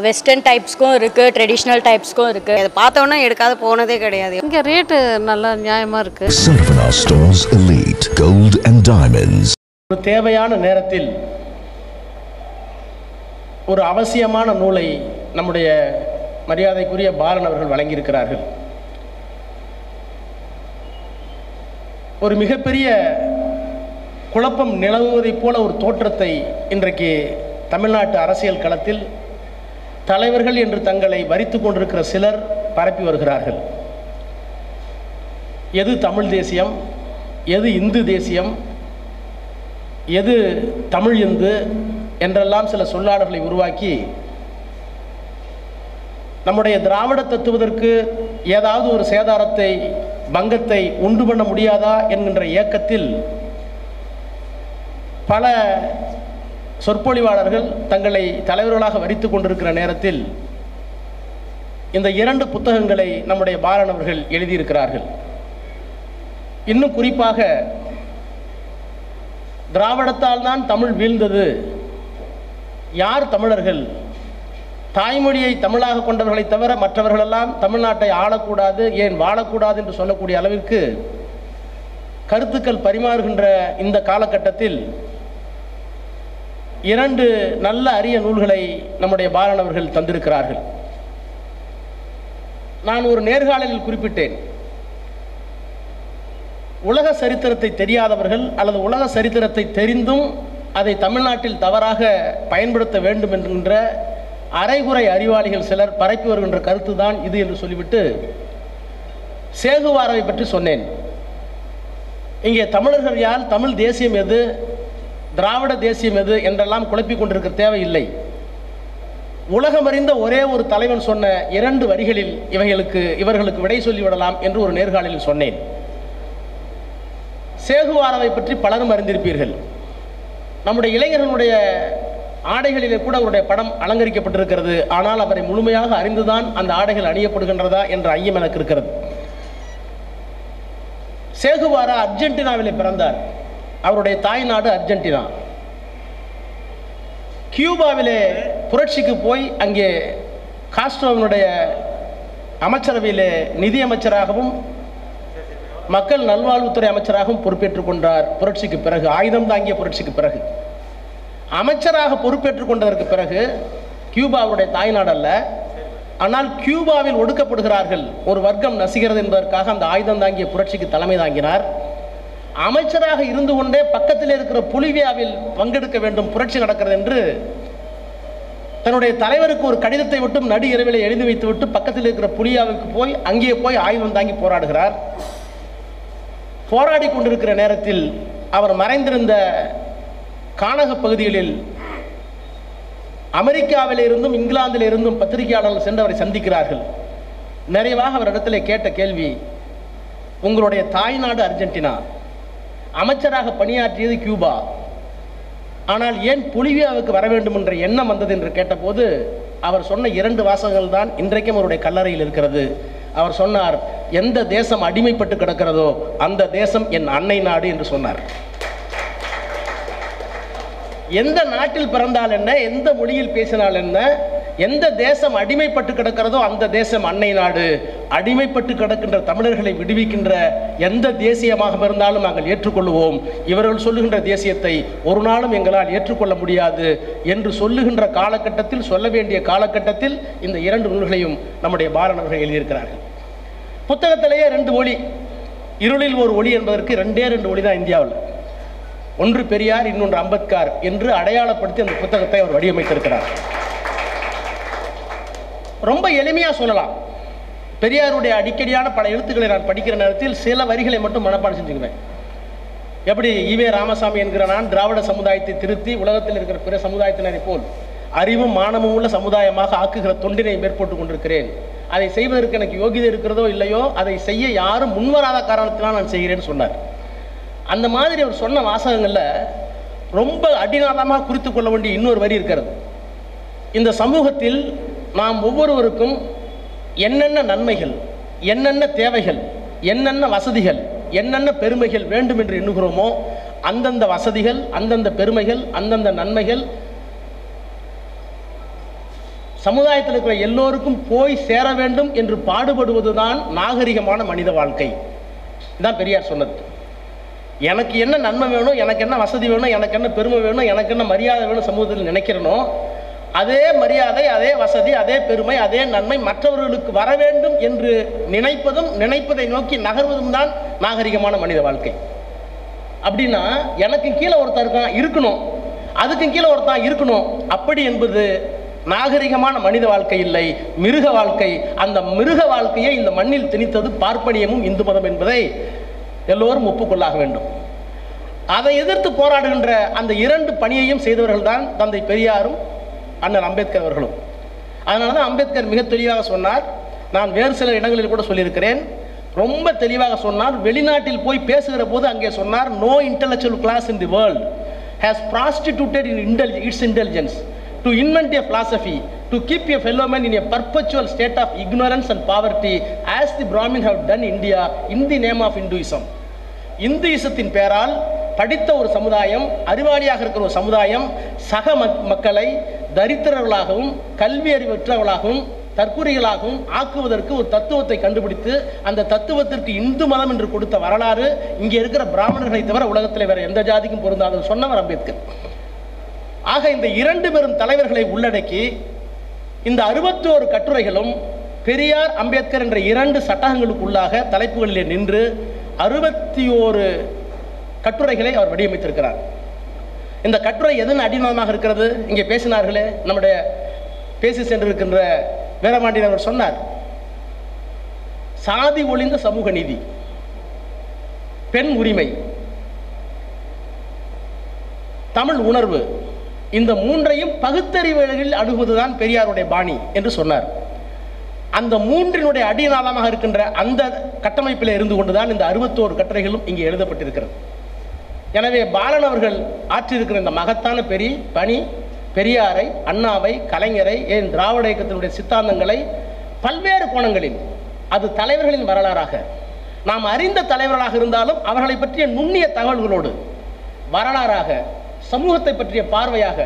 Western டைப்ஸ்க்கும் இருக்குது traditional டைப்ஸ்க்கும் இருக்குது அதை பார்த்தோன்னே எடுக்காத போனதே கிடையாது இங்கே ரேட்டு நல்லா நியாயமாக இருக்குது Sarvana Stores Elite Gold and Diamonds. ஒரு தேவையான நேரத்தில் ஒரு அவசியமான நூலை நம்முடைய மரியாதைக்குரிய பாலன் அவர்கள் வழங்கியிருக்கிறார்கள் ஒரு மிகப்பெரிய குழப்பம் நிலவுவதைப் போல ஒரு தோற்றத்தை இன்றைக்கு தமிழ்நாட்டு அரசியல் களத்தில் தலைவர்கள் என்று தங்களை வரித்து கொண்டிருக்கிற சிலர் பரப்பி வருகிறார்கள் எது தமிழ் தேசியம் எது இந்து தேசியம் எது தமிழ் இந்து என்றெல்லாம் சில சொல்லாடல்களை உருவாக்கி நம்முடைய திராவிட தத்துவதற்கு ஏதாவது ஒரு சேதாரத்தை பங்கத்தை உண்டு பண்ண முடியாதா என்கின்ற இயக்கத்தில் பல சொற்பொழிவாளர்கள் தங்களை தலைவர்களாக வரித்து கொண்டிருக்கிற நேரத்தில் இந்த இரண்டு புத்தகங்களை நம்முடைய பாலன் அவர்கள் எழுதியிருக்கிறார்கள் இன்னும் குறிப்பாக திராவிடத்தால் தான் தமிழ் வீழ்ந்தது யார் தமிழர்கள் தாய்மொழியை தமிழாக கொண்டவர்களை தவிர மற்றவர்களெல்லாம் தமிழ்நாட்டை ஆளக்கூடாது ஏன் வாழக்கூடாது என்று சொல்லக்கூடிய அளவிற்கு கருத்துக்கள் பரிமாறுகின்ற இந்த காலகட்டத்தில் இரண்டு நல்ல அரிய நூல்களை நம்முடைய பாலன் அவர்கள் தந்திருக்கிறார்கள் நான் ஒரு நேர்காணலில் குறிப்பிட்டேன் உலக சரித்திரத்தை தெரியாதவர்கள் அல்லது உலக சரித்திரத்தை தெரிந்தும் அதை தமிழ்நாட்டில் தவறாக பயன்படுத்த வேண்டும் என்கின்ற அரைகுறை அறிவாளிகள் சிலர் பரப்பி வருகின்ற கருத்து தான் இது என்று சொல்லிவிட்டு சேகுவாரவை பற்றி சொன்னேன் இங்கே தமிழர்கள் யார் தமிழ் தேசியம் எது திராவிட தேசியம் எது என்றெல்லாம் குழப்பிக் கொண்டிருக்க தேவையில்லை உலகமறிந்த ஒரே ஒரு தலைவன் சொன்ன இரண்டு வரிகளில் இவைகளுக்கு இவர்களுக்கு விடை சொல்லிவிடலாம் என்று ஒரு நேர்காணலில் சொன்னேன் சேகுவாரவை பற்றி பலரும் அறிந்திருப்பீர்கள் நம்முடைய இளைஞர்களுடைய ஆடைகளிலே கூட அவருடைய படம் அலங்கரிக்கப்பட்டிருக்கிறது ஆனால் அவரை முழுமையாக அறிந்துதான் அந்த ஆடைகள் அணியப்படுகின்றதா என்ற ஐயம் எனக்கு இருக்கிறது சேகுவாரா அர்ஜென்டினாவிலே பிறந்தார் அவருடைய தாய் நாடு அர்ஜென்டினா கியூபாவிலே புரட்சிக்கு போய் அங்கே காஸ்ட்ரோவினுடைய அமைச்சரவையிலே நிதி அமைச்சராகவும் மக்கள் நல்வாழ்வுத்துறை அமைச்சராகவும் பொறுப்பேற்றுக் கொண்டார் புரட்சிக்கு பிறகு ஆயுதம் தாங்கிய புரட்சிக்கு பிறகு அமைச்சராக பொறுப்பேற்றுக் கொண்டதற்கு பிறகு கியூபா அவருடைய தாய்நாடல்ல ஆனால் கியூபாவில் ஒடுக்கப்படுகிறார்கள் ஒரு வர்க்கம் நசுகிறது என்பதற்காக அந்த ஆயுதம் தாங்கிய புரட்சிக்கு தலைமை தாங்கினார் அமைச்சராக இருந்து கொண்டே பக்கத்தில் இருக்கிற புலிவியாவில் பங்கெடுக்க வேண்டும் புரட்சி நடக்கிறது என்று தன்னுடைய தலைவருக்கு ஒரு கடிதத்தை விட்டும் நடு இரவிலே எழுதி வைத்துவிட்டு பக்கத்தில் இருக்கிற புலியாவுக்கு போய் அங்கே போய் ஆயுதம் தாங்கி போராடுகிறார் போராடி கொண்டிருக்கிற நேரத்தில் அவர் மறைந்திருந்த கானக பகுதிகளில் அமெரிக்காவில் இருந்தும் இங்கிலாந்தில் இருந்தும் பத்திரிகையாளர்கள் சென்று அவரை சந்திக்கிறார்கள் நிறைவாக அவரிடத்திலே கேட்ட கேள்வி உங்களுடைய தாய்நாடு அர்ஜென்டினா அமைச்சராக பணியாற்றியது கியூபா ஆனால் ஏன் பொலிவியாவுக்கு வர வேண்டும் என்ற எண்ணம் வந்தது என்று கேட்டபோது அவர் சொன்ன இரண்டு வாசகங்கள் தான் இன்றைக்கும் அவருடைய கல்லறையில் இருக்கிறது அவர் சொன்னார் எந்த தேசம் அடிமைப்பட்டு கிடக்கிறதோ அந்த தேசம் என் அன்னை நாடு என்று சொன்னார் எந்த நாட்டில் பிறந்தால் என்ன எந்த மொழியில் பேசினால் என்ன எந்த தேசம் அடிமைப்பட்டு கிடக்கிறதோ அந்த தேசம் அன்னை நாடு அடிமைப்பட்டு கிடக்கின்ற தமிழர்களை விடுவிக்கின்ற எந்த தேசியமாக இருந்தாலும் நாங்கள் ஏற்றுக்கொள்வோம் இவர்கள் சொல்லுகின்ற தேசியத்தை ஒரு நாளும் எங்களால் ஏற்றுக்கொள்ள முடியாது என்று சொல்லுகின்ற காலகட்டத்தில் சொல்ல வேண்டிய காலகட்டத்தில் இந்த இரண்டு நூல்களையும் நம்முடைய பாலனவர்கள் எழுதியிருக்கிறார்கள் புத்தகத்திலேயே ரெண்டு ஒளி இருளில் ஒரு ஒளி என்பதற்கு ரெண்டே ரெண்டு ஒளி தான் இந்தியாவில் ஒன்று பெரியார் இன்னொன்று அம்பேத்கர் என்று அடையாளப்படுத்தி அந்த புத்தகத்தை அவர் வடிவமைத்திருக்கிறார் ரொம்ப எளிமையாக சொல்லலாம் பெரியாருடைய அடிக்கடியான பல எழுத்துக்களை நான் படிக்கிற நேரத்தில் சில வரிகளை மட்டும் மனப்பாடம் செஞ்சுக்குவேன் எப்படி ஈவே ராமசாமி என்கிற நான் திராவிட சமுதாயத்தை திருத்தி உலகத்தில் இருக்கிற பிற சமுதாயத்தினரை போல் அறிவும் மானமும் உள்ள சமுதாயமாக ஆக்குகிற தொண்டினை மேற்பட்டு கொண்டிருக்கிறேன் அதை செய்வதற்கு எனக்கு யோகிதை இருக்கிறதோ இல்லையோ அதை செய்ய யாரும் முன்வராத காரணத்தினால் நான் செய்கிறேன்னு சொன்னார் அந்த மாதிரி அவர் சொன்ன வாசகங்களில் ரொம்ப அடிநாதமாக குறித்து கொள்ள வேண்டிய இன்னொரு வரி இருக்கிறது இந்த சமூகத்தில் நாம் ஒவ்வொருவருக்கும் என்னென்ன நன்மைகள் என்னென்ன தேவைகள் என்னென்ன வசதிகள் என்னென்ன பெருமைகள் வேண்டும் என்று எண்ணுகிறோமோ அந்தந்த வசதிகள் அந்தந்த பெருமைகள் அந்தந்த நன்மைகள் சமுதாயத்தில் இருக்கிற எல்லோருக்கும் போய் சேர வேண்டும் என்று பாடுபடுவதுதான் நாகரிகமான மனித வாழ்க்கை இதான் பெரியார் சொன்னது எனக்கு என்ன நன்மை வேணும் எனக்கு என்ன வசதி வேணும் எனக்கு என்ன பெருமை வேணும் எனக்கு என்ன மரியாதை வேணும் சமூகத்தில் நினைக்கிறனோ அதே மரியாதை அதே வசதி அதே பெருமை அதே நன்மை மற்றவர்களுக்கு வர வேண்டும் என்று நினைப்பதும் நினைப்பதை நோக்கி நகர்வதும் தான் நாகரிகமான மனித வாழ்க்கை அப்படின்னா எனக்கு கீழே ஒருத்தன் இருக்கான் இருக்கணும் அதுக்கும் கீழே ஒருத்தன் இருக்கணும் அப்படி என்பது நாகரிகமான மனித வாழ்க்கை இல்லை மிருக வாழ்க்கை அந்த மிருக வாழ்க்கையை இந்த மண்ணில் திணித்தது பார்ப்பனியமும் இந்து மதம் என்பதை எல்லோரும் ஒப்புக்கொள்ளாக வேண்டும் அதை எதிர்த்து போராடுகின்ற அந்த இரண்டு பணியையும் செய்தவர்கள் தான் தந்தை பெரியாரும் அண்ணன் அம்பேத்கர் அவர்களும் அதனால தான் அம்பேத்கர் மிக தெளிவாக சொன்னார் நான் வேறு சில இடங்களில் கூட சொல்லியிருக்கிறேன் ரொம்ப தெளிவாக சொன்னார் வெளிநாட்டில் போய் பேசுகிற போது அங்கே சொன்னார் no intellectual class in the world has prostituted in intel its intelligence to invent a philosophy to keep a fellow man in a perpetual state of ignorance and poverty as the Brahmin have done India in the name of Hinduism இந்துயிசத்தின் பெயரால் படித்த ஒரு சமுதாயம் அறிவாளியாக இருக்கிற ஒரு சமுதாயம் சக மக்- மக்களை தரித்திரர்களாகவும் கல்வி அறிவற்றவர்களாகவும் தற்கூரிகளாகவும் ஆக்குவதற்கு ஒரு தத்துவத்தை கண்டுபிடித்து அந்த தத்துவத்திற்கு இந்து மதம் என்று கொடுத்த வரலாறு இங்கே இருக்கிற பிராமணர்களை தவிர உலகத்தில் வேற எந்த ஜாதிக்கும் பொருந்தாதுன்னு சொன்னவர் அம்பேத்கர் ஆக இந்த இரண்டு பெரும் தலைவர்களை உள்ளடக்கி இந்த அறுபத்தோரு கட்டுரைகளும் பெரியார் அம்பேத்கர் என்ற இரண்டு சட்டகங்களுக்குள்ளாக தலைப்புகளிலே நின்று அறுபத்தி ஓரு கட்டுரைகளை அவர் வடிவமைத்திருக்கிறார் இந்த கட்டுரை எதன் அடிமதமாக இருக்கிறது இங்கே பேசினார்களே நம்முடைய பேசி சென்றிருக்கின்ற வீரபாண்டியன் அவர் சொன்னார் சாதி ஒளிந்த சமூக நீதி பெண் உரிமை தமிழ் உணர்வு இந்த மூன்றையும் பகுத்தறிவுகளில் அணுகுவதுதான் பெரியாருடைய பாணி என்று சொன்னார் அந்த மூன்றினுடைய அடிநாளமாக இருக்கின்ற அந்த கட்டமைப்பில் இருந்து கொண்டுதான் இந்த அறுபத்தோரு கட்டுரைகளும் இங்கே எழுதப்பட்டிருக்கிறது எனவே பாலன் அவர்கள் ஆற்றியிருக்கிற இந்த மகத்தான பெரிய பணி பெரியாரை அண்ணாவை கலைஞரை ஏன் திராவிட இயக்கத்தினுடைய சித்தாந்தங்களை பல்வேறு கோணங்களில் அது தலைவர்களின் வரலாறாக நாம் அறிந்த தலைவர்களாக இருந்தாலும் அவர்களை பற்றிய நுண்ணிய தகவல்களோடு வரலாறாக சமூகத்தை பற்றிய பார்வையாக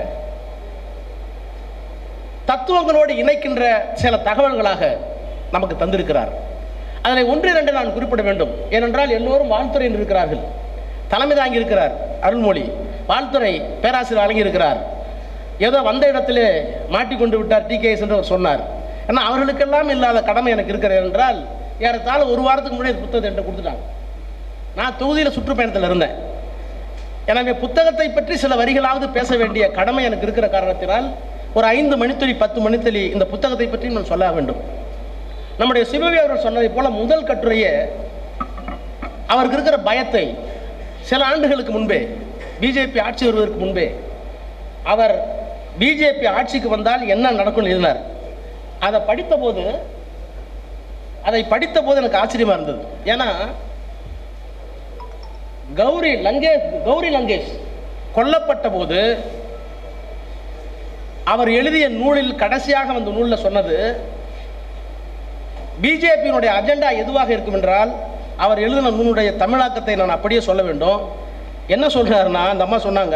தத்துவங்களோடு இணைக்கின்ற சில தகவல்களாக நமக்கு தந்திருக்கிறார் அதில் ஒன்று இரண்டு நான் குறிப்பிட வேண்டும் ஏனென்றால் எல்லோரும் வாழ்த்துறையில் இருக்கிறார்கள் தலைமை தாங்கி இருக்கிறார் அருள்மொழி வாழ்த்துறை பேராசிரியர் வழங்கியிருக்கிறார் ஏதோ வந்த இடத்திலே மாட்டிக்கொண்டு விட்டார் டி கே என்று அவர் சொன்னார் ஏன்னா அவர்களுக்கெல்லாம் இல்லாத கடமை எனக்கு இருக்கிறது என்றால் ஏறத்தாழ ஒரு வாரத்துக்கு முன்னாடி இந்த புத்தகத்தை என்கிட்ட கொடுத்துட்டாங்க நான் தொகுதியில் சுற்றுப்பயணத்தில் இருந்தேன் எனவே புத்தகத்தை பற்றி சில வரிகளாவது பேச வேண்டிய கடமை எனக்கு இருக்கிற காரணத்தினால் ஒரு ஐந்து மணித்துளி பத்து மணித்துளி இந்த புத்தகத்தை பற்றி நான் சொல்ல வேண்டும் நம்முடைய சிவவி அவர்கள் சொன்னதை போல முதல் கட்டுரையை அவருக்கு இருக்கிற பயத்தை சில ஆண்டுகளுக்கு முன்பே பிஜேபி ஆட்சி வருவதற்கு முன்பே அவர் பிஜேபி ஆட்சிக்கு வந்தால் என்ன நடக்கும்னு எழுதினார் அதை படித்தபோது அதை படித்தபோது எனக்கு ஆச்சரியமா இருந்தது ஏன்னா கௌரி லங்கேஷ் கௌரி லங்கேஷ் கொல்லப்பட்ட போது அவர் எழுதிய நூலில் கடைசியாக அந்த நூலில் சொன்னது பிஜேபியினுடைய அஜெண்டா எதுவாக இருக்கும் என்றால் அவர் எழுதின நூலுடைய தமிழாக்கத்தை நான் அப்படியே சொல்ல வேண்டும் என்ன சொல்றாருன்னா அந்த அம்மா சொன்னாங்க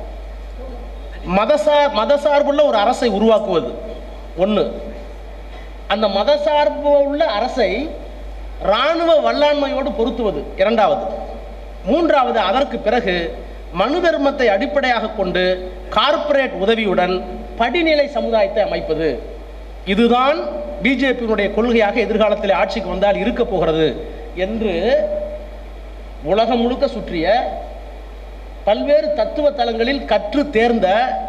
மதசார் மதசார்புள்ள ஒரு அரசை உருவாக்குவது ஒன்று அந்த மதசார்பு உள்ள அரசை இராணுவ வல்லாண்மையோடு பொருத்துவது இரண்டாவது மூன்றாவது அதற்கு பிறகு மனு தர்மத்தை அடிப்படையாக கொண்டு கார்ப்பரேட் உதவியுடன் படிநிலை சமுதாயத்தை அமைப்பது இதுதான் பிஜேபியினுடைய கொள்கையாக எதிர்காலத்தில் ஆட்சிக்கு வந்தால் இருக்க போகிறது என்று உலகம் முழுக்க சுற்றிய பல்வேறு தத்துவ தலங்களில் கற்று தேர்ந்த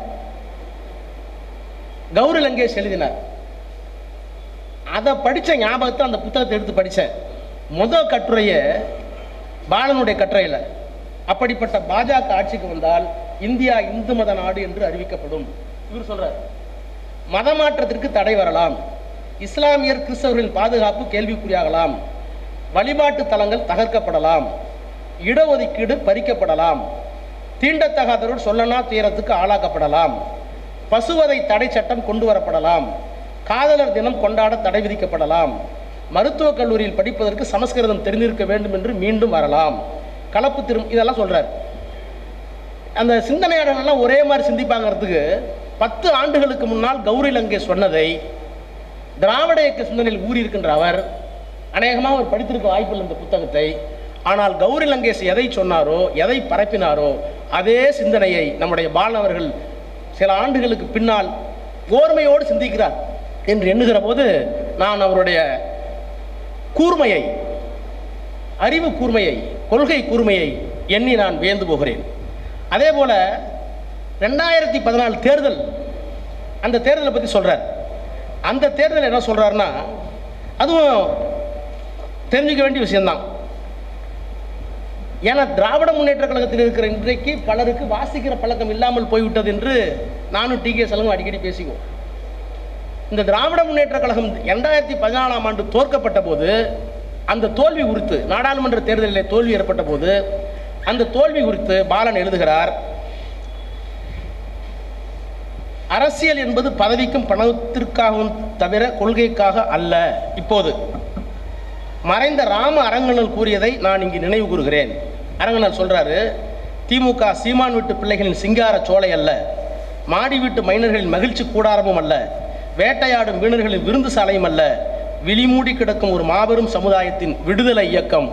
கௌரி லங்கேஷ் எழுதினார் அதை படித்த ஞாபகத்தை அந்த புத்தகத்தை எடுத்து படித்தேன் முதல் கட்டுரையை பாலனுடைய கட்டுரையில் அப்படிப்பட்ட பாஜக ஆட்சிக்கு வந்தால் இந்தியா இந்து மத நாடு என்று அறிவிக்கப்படும் இவர் சொல்றார் மதமாற்றத்திற்கு தடை வரலாம் இஸ்லாமியர் கிறிஸ்தவர்களின் பாதுகாப்பு கேள்விக்குறியாகலாம் வழிபாட்டு தலங்கள் தகர்க்கப்படலாம் இடஒதுக்கீடு பறிக்கப்படலாம் தீண்டத்தகாதவர்கள் சொல்லனா தீரத்துக்கு ஆளாக்கப்படலாம் பசுவதை தடை சட்டம் கொண்டு வரப்படலாம் காதலர் தினம் கொண்டாட தடை விதிக்கப்படலாம் மருத்துவக் கல்லூரியில் படிப்பதற்கு சமஸ்கிருதம் தெரிந்திருக்க வேண்டும் என்று மீண்டும் வரலாம் கலப்பு திரும் இதெல்லாம் சொல்றார் அந்த சிந்தனையாளர்கள்லாம் ஒரே மாதிரி சிந்திப்பாங்கிறதுக்கு பத்து ஆண்டுகளுக்கு முன்னால் கௌரி லங்கேஷ் சொன்னதை திராவிட இயக்க சிந்தனையில் ஊறியிருக்கின்ற அவர் அநேகமாக அவர் படித்திருக்க வாய்ப்பில்லை இந்த புத்தகத்தை ஆனால் கௌரி லங்கேஷ் எதை சொன்னாரோ எதை பரப்பினாரோ அதே சிந்தனையை நம்முடைய பாலன் அவர்கள் சில ஆண்டுகளுக்கு பின்னால் ஓர்மையோடு சிந்திக்கிறார் என்று எண்ணுகிற போது நான் அவருடைய கூர்மையை அறிவு கூர்மையை கொள்கை கூர்மையை எண்ணி நான் வியந்து போகிறேன் அதே போல ரெண்டாயிரத்தி பதினாலு தேர்தல் அந்த தேர்தலை பற்றி சொல்றார் அந்த தேர்தல் என்ன சொல்றாருன்னா அதுவும் தெரிஞ்சுக்க வேண்டிய விஷயம்தான் ஏன்னா திராவிட முன்னேற்ற கழகத்தில் இருக்கிற இன்றைக்கு பலருக்கு வாசிக்கிற பழக்கம் இல்லாமல் போய்விட்டது என்று நானும் டி கே செலவும் அடிக்கடி பேசிக்குவோம் இந்த திராவிட முன்னேற்ற கழகம் இரண்டாயிரத்தி பதினாலாம் ஆண்டு தோற்கப்பட்ட போது அந்த தோல்வி குறித்து நாடாளுமன்ற தேர்தலில் தோல்வி ஏற்பட்ட போது அந்த தோல்வி குறித்து பாலன் எழுதுகிறார் அரசியல் என்பது பதவிக்கும் பணத்திற்காகவும் தவிர கொள்கைக்காக அல்ல இப்போது மறைந்த ராம அரங்கனல் கூறியதை நான் இங்கு நினைவு கூறுகிறேன் அரங்கனல் சொல்றாரு திமுக சீமான் வீட்டு பிள்ளைகளின் சிங்கார சோலை அல்ல மாடி வீட்டு மைனர்களின் மகிழ்ச்சி கூடாரமும் அல்ல வேட்டையாடும் வீணர்களின் விருந்து சாலையும் அல்ல விழிமூடி கிடக்கும் ஒரு மாபெரும் சமுதாயத்தின் விடுதலை இயக்கம்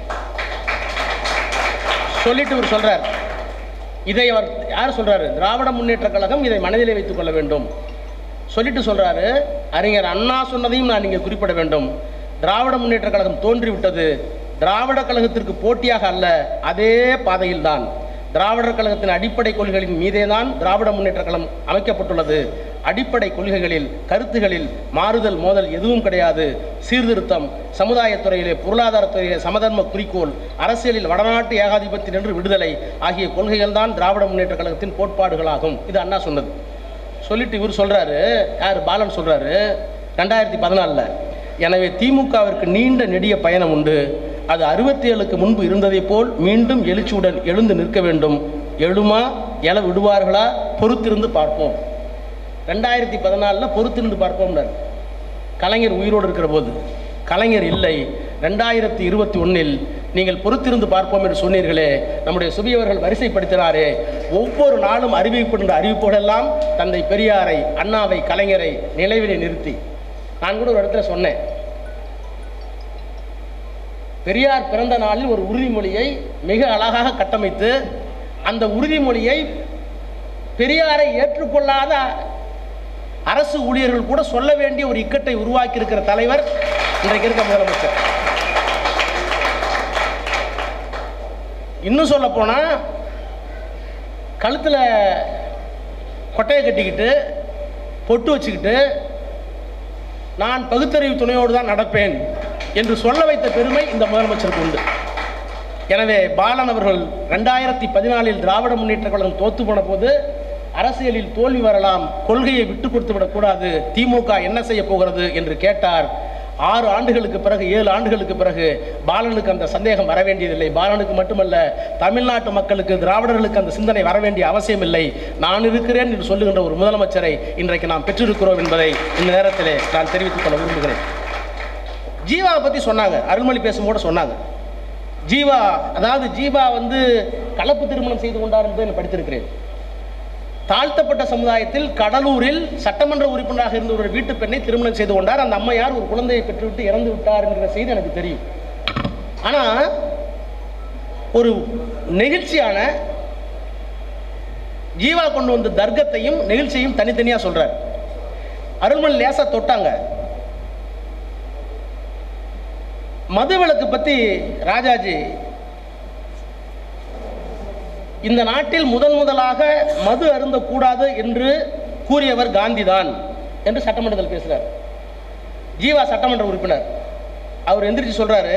சொல்லிட்டு இவர் சொல்றார் இதை அவர் யார் சொல்றாரு திராவிட முன்னேற்ற கழகம் இதை மனதிலே வைத்துக் கொள்ள வேண்டும் சொல்லிட்டு சொல்றாரு அறிஞர் அண்ணா சொன்னதையும் நான் இங்கே குறிப்பிட வேண்டும் திராவிட முன்னேற்ற கழகம் தோன்றிவிட்டது திராவிட கழகத்திற்கு போட்டியாக அல்ல அதே பாதையில்தான் திராவிடர் கழகத்தின் அடிப்படை கொள்கைகளின் மீதே தான் திராவிட முன்னேற்ற கழகம் அமைக்கப்பட்டுள்ளது அடிப்படை கொள்கைகளில் கருத்துகளில் மாறுதல் மோதல் எதுவும் கிடையாது சீர்திருத்தம் சமுதாயத்துறையிலே பொருளாதாரத்துறையிலே சமதர்ம குறிக்கோள் அரசியலில் வடநாட்டு ஏகாதிபத்தியம் என்று விடுதலை ஆகிய கொள்கைகள் தான் திராவிட முன்னேற்ற கழகத்தின் கோட்பாடுகளாகும் இது அண்ணா சொன்னது சொல்லிட்டு இவர் சொல்றாரு யார் பாலன் சொல்றாரு ரெண்டாயிரத்தி பதினாலில் எனவே திமுகவிற்கு நீண்ட நெடிய பயணம் உண்டு அது அறுபத்தி ஏழுக்கு முன்பு இருந்ததைப் போல் மீண்டும் எழுச்சியுடன் எழுந்து நிற்க வேண்டும் எழுமா எழ விடுவார்களா பொறுத்திருந்து பார்ப்போம் ரெண்டாயிரத்தி பதினாலில் பொறுத்திருந்து பார்ப்போம்னார் கலைஞர் உயிரோடு இருக்கிற போது கலைஞர் இல்லை ரெண்டாயிரத்தி இருபத்தி ஒன்றில் நீங்கள் பொறுத்திருந்து பார்ப்போம் என்று சொன்னீர்களே நம்முடைய சுபியவர்கள் வரிசைப்படுத்தினாரே ஒவ்வொரு நாளும் அறிவிக்கின்ற அறிவிப்புகளெல்லாம் தந்தை பெரியாரை அண்ணாவை கலைஞரை நிலைவிலே நிறுத்தி நான் கூட ஒரு இடத்துல சொன்னேன் பெரியார் பிறந்த நாளில் ஒரு உறுதிமொழியை மிக அழகாக கட்டமைத்து அந்த உறுதிமொழியை பெரியாரை ஏற்றுக்கொள்ளாத அரசு ஊழியர்கள் கூட சொல்ல வேண்டிய ஒரு இக்கட்டை உருவாக்கி இருக்கிற தலைவர் இன்றைக்கு இருக்க முதலமைச்சர் இன்னும் சொல்ல போனா கழுத்தில் கொட்டையை கட்டிக்கிட்டு பொட்டு வச்சுக்கிட்டு நான் பகுத்தறிவு துணையோடு தான் நடப்பேன் என்று சொல்ல வைத்த பெருமை இந்த முதலமைச்சருக்கு உண்டு எனவே பாலன் அவர்கள் ரெண்டாயிரத்தி பதினாலில் திராவிட முன்னேற்ற கழகம் தோத்து போன போது அரசியலில் தோல்வி வரலாம் கொள்கையை விட்டு கொடுத்து விடக்கூடாது திமுக என்ன செய்ய போகிறது என்று கேட்டார் ஆறு ஆண்டுகளுக்கு பிறகு ஏழு ஆண்டுகளுக்கு பிறகு பாலனுக்கு அந்த சந்தேகம் வர வேண்டியதில்லை பாலனுக்கு மட்டுமல்ல தமிழ்நாட்டு மக்களுக்கு திராவிடர்களுக்கு அந்த சிந்தனை வர வேண்டிய அவசியம் இல்லை நான் இருக்கிறேன் என்று சொல்லுகின்ற ஒரு முதலமைச்சரை இன்றைக்கு நாம் பெற்றிருக்கிறோம் என்பதை இந்த நேரத்திலே நான் தெரிவித்துக் கொள்ள விரும்புகிறேன் ஜீவாவை பற்றி சொன்னாங்க அருள்மொழி பேசும்போது சொன்னாங்க ஜீவா அதாவது ஜீவா வந்து கலப்பு திருமணம் செய்து கொண்டார் என்பதை நான் படித்திருக்கிறேன் தாழ்த்தப்பட்ட சமுதாயத்தில் கடலூரில் சட்டமன்ற உறுப்பினராக இருந்த ஒரு வீட்டு பெண்ணை திருமணம் செய்து கொண்டார் அந்த அம்மையார் ஒரு குழந்தையை பெற்றுவிட்டு இறந்து விட்டார் என்கிற செய்தி எனக்கு தெரியும் ஆனால் ஒரு நெகிழ்ச்சியான ஜீவா கொண்டு வந்த தர்க்கத்தையும் நெகிழ்ச்சியையும் தனித்தனியாக சொல்றார் அருள்மொழி லேசா தொட்டாங்க மதுவிலக்கு பற்றி ராஜாஜி இந்த நாட்டில் முதன் முதலாக மது அருந்தக்கூடாது என்று கூறியவர் காந்திதான் என்று சட்டமன்றத்தில் பேசுகிறார் ஜீவா சட்டமன்ற உறுப்பினர் அவர் எந்திரிச்சு சொல்றாரு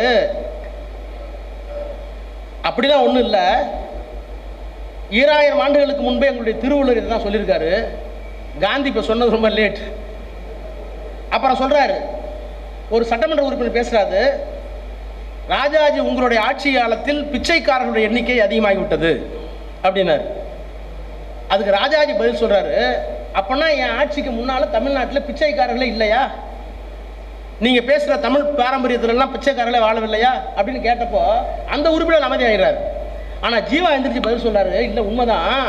அப்படிலாம் ஒன்றும் இல்லை ஈராயிரம் ஆண்டுகளுக்கு முன்பே எங்களுடைய திருவள்ளுவர் இதை தான் சொல்லியிருக்காரு காந்தி இப்போ சொன்னது ரொம்ப லேட் அப்புறம் சொல்றாரு ஒரு சட்டமன்ற உறுப்பினர் பேசுறாரு ராஜாஜி உங்களுடைய ஆட்சி காலத்தில் பிச்சைக்காரர்களுடைய எண்ணிக்கை அதிகமாகிவிட்டது அப்படின்னாரு அதுக்கு ராஜாஜி பதில் சொல்றாரு அப்பனா என் ஆட்சிக்கு முன்னால தமிழ்நாட்டில் பிச்சைக்காரர்களே இல்லையா நீங்க பேசுற தமிழ் பாரம்பரியத்துல எல்லாம் பிச்சைக்காரர்களே வாழவில்லையா அப்படின்னு கேட்டப்போ அந்த உறுப்பினர் அமைதி ஆகிறார் ஆனா ஜீவா எந்திரிச்சு பதில் சொல்றாரு இல்ல உண்மைதான்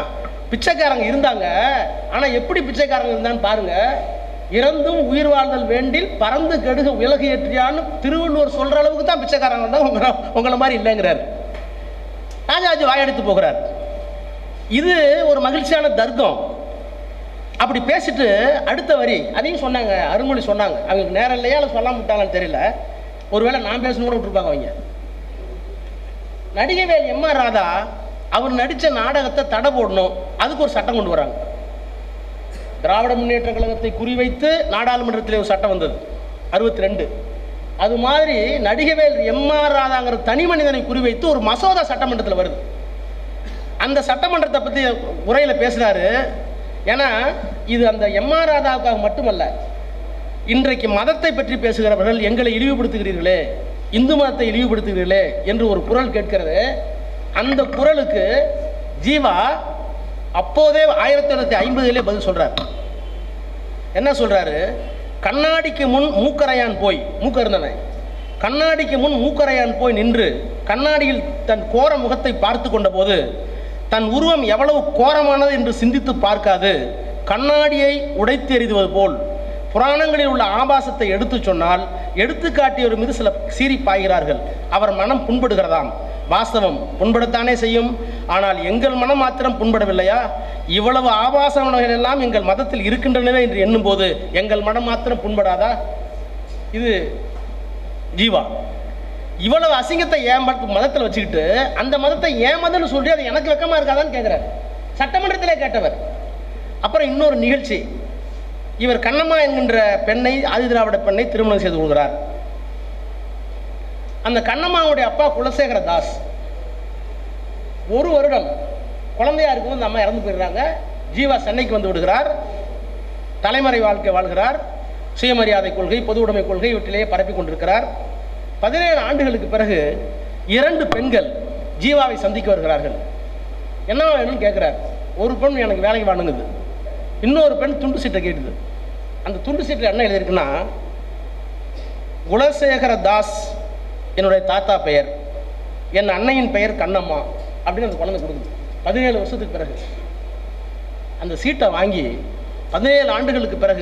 பிச்சைக்காரங்க இருந்தாங்க ஆனால் எப்படி பிச்சைக்காரங்க இருந்தான்னு பாருங்க இறந்தும் உயிர் வாழ்தல் வேண்டில் பறந்து கெடுக உலகு ஏற்றியான்னு திருவள்ளுவர் சொல்ற அளவுக்கு தான் பிச்சைக்காரங்க இருந்தால் உங்களை உங்களை மாதிரி இல்லைங்கிறார் ராஜாஜி வாயெடுத்து போகிறார் இது ஒரு மகிழ்ச்சியான தர்க்கம் அப்படி பேசிட்டு அடுத்த வரி அதையும் சொன்னாங்க அருள்மொழி சொன்னாங்க அவங்களுக்கு நேரம் இல்லையா இல்லை சொல்லாம விட்டாங்கன்னு தெரியல ஒருவேளை நான் பேசணும் கூட விட்டுருப்பாங்க அவங்க நடிகவேல் எம் ஆர் ராதா அவர் நடித்த நாடகத்தை தடை போடணும் அதுக்கு ஒரு சட்டம் கொண்டு வராங்க திராவிட முன்னேற்ற கழகத்தை குறிவைத்து நாடாளுமன்றத்தில் ஒரு சட்டம் வந்தது அறுபத்தி ரெண்டு அது மாதிரி நடிகவேல் எம் ஆர் ராதாங்கிற தனி மனிதனை குறிவைத்து ஒரு மசோதா சட்டமன்றத்தில் வருது அந்த சட்டமன்றத்தை பற்றி உரையில் பேசுகிறாரு ஏன்னா இது அந்த எம் ஆர் ராதாவுக்காக மட்டுமல்ல இன்றைக்கு மதத்தை பற்றி பேசுகிறவர்கள் எங்களை இழிவுபடுத்துகிறீர்களே இந்து மதத்தை இழிவுபடுத்துகிறீர்களே என்று ஒரு குரல் கேட்கிறது அந்த குரலுக்கு ஜீவா அப்போதே ஆயிரத்தி தொள்ளாயிரத்தி ஐம்பதுலேயே பதில் சொல்றார் என்ன சொல்றாரு கண்ணாடிக்கு முன் மூக்கரையான் போய் மூக்க இருந்தவன் கண்ணாடிக்கு முன் மூக்கரையான் போய் நின்று கண்ணாடியில் தன் கோர முகத்தை பார்த்து கொண்ட போது தன் உருவம் எவ்வளவு கோரமானது என்று சிந்தித்து பார்க்காது கண்ணாடியை உடைத்து எறிதுவது போல் புராணங்களில் உள்ள ஆபாசத்தை எடுத்துச் சொன்னால் எடுத்து காட்டியவர் மீது சில சீறி பாய்கிறார்கள் அவர் மனம் புண்படுகிறதாம் வாஸ்தவம் புண்படத்தானே செய்யும் ஆனால் எங்கள் மனம் மாத்திரம் புண்படவில்லையா இவ்வளவு ஆபாச உணவுகள் எல்லாம் எங்கள் மதத்தில் இருக்கின்றனவே என்று எண்ணும்போது எங்கள் மனம் மாத்திரம் புண்படாதா இது ஜீவா இவ்வளவு அசிங்கத்தை ஏன் மத- மதத்தில் வச்சுக்கிட்டு அந்த மதத்தை ஏன் மதம்னு சொல்லி அது எனக்கு வெக்கமா இருக்காதான்னு கேட்குறாரு சட்டமன்றத்திலே கேட்டவர் அப்புறம் இன்னொரு நிகழ்ச்சி இவர் கண்ணம்மா என்கின்ற பெண்ணை ஆதி திராவிட பெண்ணை திருமணம் செய்து கொள்கிறார் அந்த கண்ணம்மாவுடைய அப்பா குலசேகர தாஸ் ஒரு வருடம் குழந்தையா இருக்கும்போது இந்த அம்மா இறந்து போயிடுறாங்க ஜீவா சென்னைக்கு வந்து விடுகிறார் தலைமறை வாழ்க்கை வாழ்கிறார் சுயமரியாதை கொள்கை பொது உடைமை கொள்கை இவற்றிலேயே பரப்பி கொண்டிருக்கிறார் பதினேழு ஆண்டுகளுக்கு பிறகு இரண்டு பெண்கள் ஜீவாவை சந்திக்க வருகிறார்கள் என்ன வேணும்னு கேட்குறார் ஒரு பெண் எனக்கு வேலைக்கு வாணுங்குது இன்னொரு பெண் துண்டு சீட்டை கேட்டுது அந்த துண்டு சீட்டில் என்ன எழுதியிருக்குன்னா குலசேகர தாஸ் என்னுடைய தாத்தா பெயர் என் அன்னையின் பெயர் கண்ணம்மா அப்படின்னு அந்த குழந்தை கொடுக்குது பதினேழு வருஷத்துக்கு பிறகு அந்த சீட்டை வாங்கி பதினேழு ஆண்டுகளுக்கு பிறகு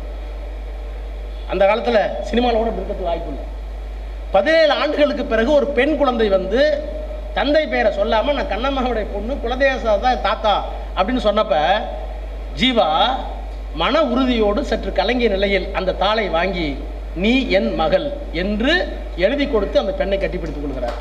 அந்த காலத்தில் சினிமாவில் கூட இருக்கிறதுக்கு வாய்ப்பு இல்லை பதினேழு ஆண்டுகளுக்கு பிறகு ஒரு பெண் குழந்தை வந்து தந்தை பெயரை சொல்லாமல் நான் கண்ணம்மாவுடைய பொண்ணு குலதேச தான் தாத்தா அப்படின்னு சொன்னப்ப ஜீவா மன உறுதியோடு சற்று கலங்கிய நிலையில் அந்த தாளை வாங்கி நீ என் மகள் என்று எழுதி கொடுத்து அந்த பெண்ணை கட்டிப்பிடித்துக் கொள்கிறார்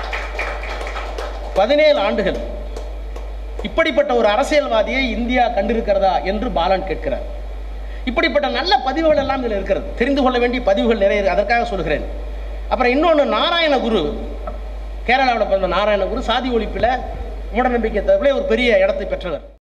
பதினேழு ஆண்டுகள் இப்படிப்பட்ட ஒரு அரசியல்வாதியை இந்தியா கண்டிருக்கிறதா என்று பாலன் கேட்கிறார் இப்படிப்பட்ட நல்ல பதிவுகள் எல்லாம் இதில் இருக்கிறது தெரிந்து கொள்ள வேண்டிய பதிவுகள் நிறைய இருக்கு. அதற்காக சொல்கிறேன் அப்புறம் இன்னொன்று நாராயணகுரு கேரளாவில் பிறந்த நாராயணகுரு சாதி ஒழிப்பில் மூடநம்பிக்கை தவிர ஒரு பெரிய இடத்தை பெற்றவர்